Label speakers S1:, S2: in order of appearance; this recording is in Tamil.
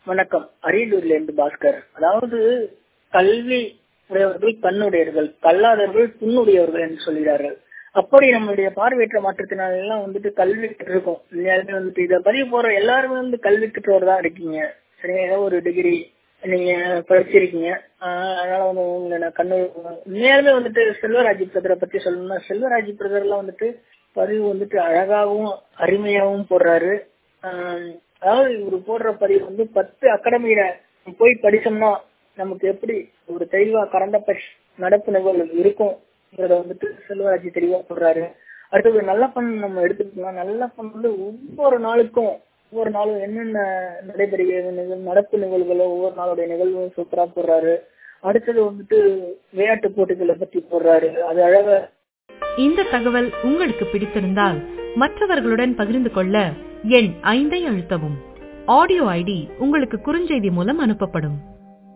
S1: வணக்கம் அரியலூர்ல இருந்து பாஸ்கர் அதாவது கல்வி உடையவர்கள் கண்ணுடையவர்கள் கல்லாதவர்கள் புண்ணுடையவர்கள் என்று சொல்கிறார்கள் அப்படி நம்மளுடைய பார்வையற்ற மாற்றத்தினால எல்லாம் வந்துட்டு கல்வி கற்றிருக்கோம் எல்லாருமே வந்துட்டு இதை பதிவு போற எல்லாருமே வந்து கல்வி கற்றோர் தான் இருக்கீங்க சரிங்க ஏதோ ஒரு டிகிரி நீங்க படிச்சிருக்கீங்க ஆஹ் அதனால வந்து உங்களை நான் கண்ணு உண்மையாலுமே வந்துட்டு செல்வராஜ் பிரதரை பத்தி சொல்லணும்னா செல்வராஜ் பிரதர் எல்லாம் வந்துட்டு பதிவு வந்துட்டு அழகாகவும் அருமையாகவும் போடுறாரு ஆஹ் அதாவது இவர் போடுற பதிவு வந்து பத்து அகாடமியில போய் படிச்சோம்னா நமக்கு எப்படி ஒரு தெளிவா கரண்ட் அஃபேர்ஸ் நடப்பு நிகழ்வு இருக்கும்ங்கிறத வந்துட்டு செல்வராஜ் தெளிவா சொல்றாரு அடுத்தது நல்ல பண் நம்ம எடுத்துக்கிட்டோம்னா நல்ல பண் வந்து ஒவ்வொரு நாளுக்கும் ஒவ்வொரு நாளும் என்னென்ன நடைபெறுகிறது நடப்பு நிகழ்வுகளோ ஒவ்வொரு நாளுடைய நிகழ்வும் சூப்பரா போடுறாரு அடுத்தது வந்துட்டு விளையாட்டு போட்டிகளை பத்தி போடுறாரு அது அழகா
S2: இந்த தகவல் உங்களுக்கு பிடித்திருந்தால் மற்றவர்களுடன் பகிர்ந்து கொள்ள எண் ஐந்தை அழுத்தவும் ஆடியோ ஐடி உங்களுக்கு குறுஞ்செய்தி மூலம் அனுப்பப்படும்